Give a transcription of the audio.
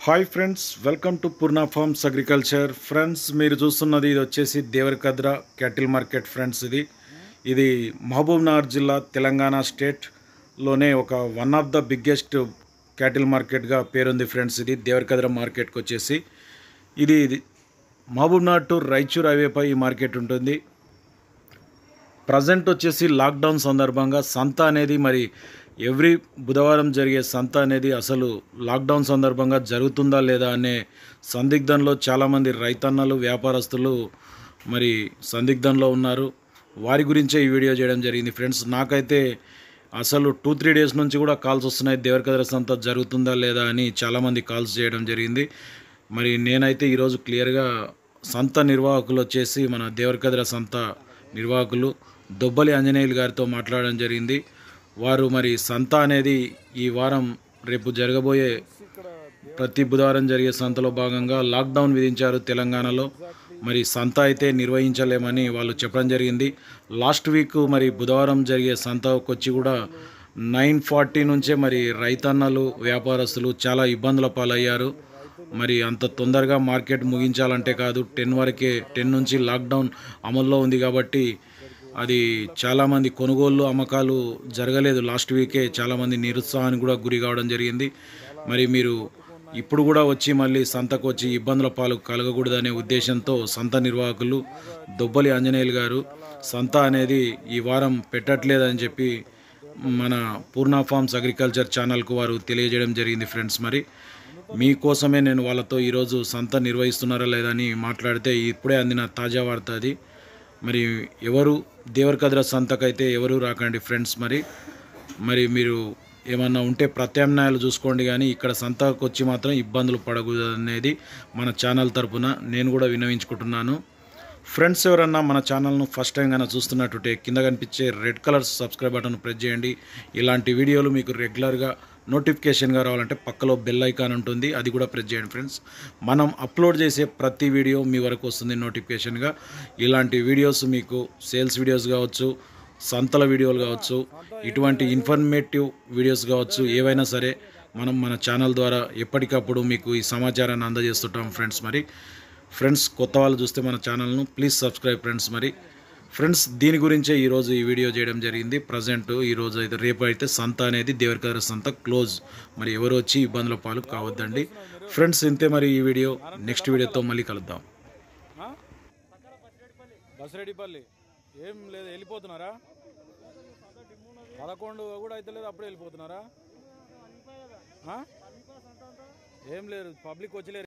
Hi friends welcome to Poorna farms agriculture friends మీరు చూస్తున్నది ఇది వచ్చేసి దేవరకద్ర క్యాటిల్ మార్కెట్ ఫ్రెండ్స్ ఇది ఇది మహబూబ్ నగర్ జిల్లా తెలంగాణ స్టేట్లోనే ఒక one of the biggest cattle మార్కెట్గా పేరుంది ఫ్రెండ్స్ ఇది దేవరకద్ర మార్కెట్కి వచ్చేసి ఇది ఇది మహబూబ్ నగర్ టు రాయచూర్ హైవేపై ఈ మార్కెట్ ఉంటుంది ప్రజెంట్ వచ్చేసి లాక్డౌన్ సందర్భంగా సంత అనేది మరి ఎవ్రీ బుధవారం జరిగే సంత అనేది అసలు లాక్డౌన్ సందర్భంగా జరుగుతుందా లేదా అనే సందిగ్ధంలో చాలామంది రైతన్నలు వ్యాపారస్తులు మరి సందిగ్ధంలో ఉన్నారు వారి గురించే ఈ వీడియో చేయడం జరిగింది ఫ్రెండ్స్ నాకైతే అసలు టూ త్రీ డేస్ నుంచి కూడా కాల్స్ వస్తున్నాయి దేవరకద్ర సంత జరుగుతుందా లేదా అని చాలామంది కాల్స్ చేయడం జరిగింది మరి నేనైతే ఈరోజు క్లియర్గా సంత నిర్వాహకులు వచ్చేసి మన దేవరకద్ర సంత నిర్వాహకులు దొబ్బలి ఆంజనేయులు గారితో మాట్లాడడం జరిగింది వారు మరి సంత అనేది ఈ వారం రేపు జరగబోయే ప్రతి బుధవారం జరిగే సంతలో భాగంగా లాక్డౌన్ విధించారు తెలంగాణలో మరి సంత అయితే నిర్వహించలేమని వాళ్ళు చెప్పడం జరిగింది లాస్ట్ వీక్ మరి బుధవారం జరిగే సంతకు వచ్చి కూడా నైన్ ఫార్టీ నుంచే మరి రైతన్నలు వ్యాపారస్తులు చాలా ఇబ్బందుల పాలయ్యారు మరి అంత తొందరగా మార్కెట్ ముగించాలంటే కాదు టెన్ వరకే టెన్ నుంచి లాక్డౌన్ అమల్లో ఉంది కాబట్టి అది చాలామంది కొనుగోళ్ళు అమ్మకాలు జరగలేదు లాస్ట్ వీకే చాలామంది నిరుత్సాహానికి కూడా గురి కావడం జరిగింది మరి మీరు ఇప్పుడు కూడా వచ్చి మళ్ళీ సంతకు వచ్చి ఇబ్బందుల పాలు కలగకూడదనే ఉద్దేశంతో సంత నిర్వాహకులు దొబ్బలి ఆంజనేయులు గారు సంత అనేది ఈ వారం పెట్టట్లేదని చెప్పి మన పూర్ణ ఫార్మ్స్ అగ్రికల్చర్ ఛానల్కు వారు తెలియజేయడం జరిగింది ఫ్రెండ్స్ మరి మీకోసమే నేను వాళ్ళతో ఈరోజు సంత నిర్వహిస్తున్నారా లేదా అని మాట్లాడితే ఇప్పుడే అందిన తాజా వార్త అది మరి ఎవరు దేవరకద్ర సంతకైతే ఎవరు రాకండి ఫ్రెండ్స్ మరి మరి మీరు ఏమన్నా ఉంటే ప్రత్యామ్నాయాలు చూసుకోండి కానీ ఇక్కడ సంతకు వచ్చి మాత్రం ఇబ్బందులు పడకూడదు అనేది మన ఛానల్ తరపున నేను కూడా విన్నవించుకుంటున్నాను ఫ్రెండ్స్ ఎవరన్నా మన ఛానల్ను ఫస్ట్ టైం కన్నా చూస్తున్నట్టుంటే కింద కనిపించే red colour subscribe button press చేయండి ఇలాంటి వీడియోలు మీకు రెగ్యులర్గా నోటిఫికేషన్గా రావాలంటే పక్కలో బెల్ ఐకాన్ ఉంటుంది అది కూడా ప్రెస్ చేయండి ఫ్రెండ్స్ మనం అప్లోడ్ చేసే ప్రతి వీడియో మీ వరకు వస్తుంది నోటిఫికేషన్గా ఇలాంటి వీడియోస్ మీకు సేల్స్ వీడియోస్ కావచ్చు సంతల వీడియోలు కావచ్చు ఇటువంటి ఇన్ఫర్మేటివ్ వీడియోస్ కావచ్చు ఏవైనా సరే మనం మన ఛానల్ ద్వారా ఎప్పటికప్పుడు మీకు ఈ సమాచారాన్ని అందజేస్తుంటాం ఫ్రెండ్స్ మరి ఫ్రెండ్స్ కొత్త వాళ్ళు చూస్తే మన ఛానల్ను ప్లీజ్ సబ్స్క్రైబ్ ఫ్రెండ్స్ మరి ఫ్రెండ్స్ దీని గురించే ఈరోజు ఈ వీడియో చేయడం జరిగింది ప్రజెంట్ ఈరోజు అయితే రేపు అయితే సంత అనేది దేవరకద్ర సంత క్లోజ్ మరి ఎవరు వచ్చి ఇబ్బందుల పాలు కావద్దండి ఫ్రెండ్స్ ఇంతే మరి ఈ వీడియో నెక్స్ట్ వీడియోతో మళ్ళీ కలుద్దాం బసిరెడ్డిపల్లి ఏం లేదు వెళ్ళిపోతున్నారా పదకొండు కూడా అయితే లేదు అప్పుడే వెళ్ళిపోతున్నారా ఆ? ఏం లేదు పబ్లిక్ వచ్చి లేరు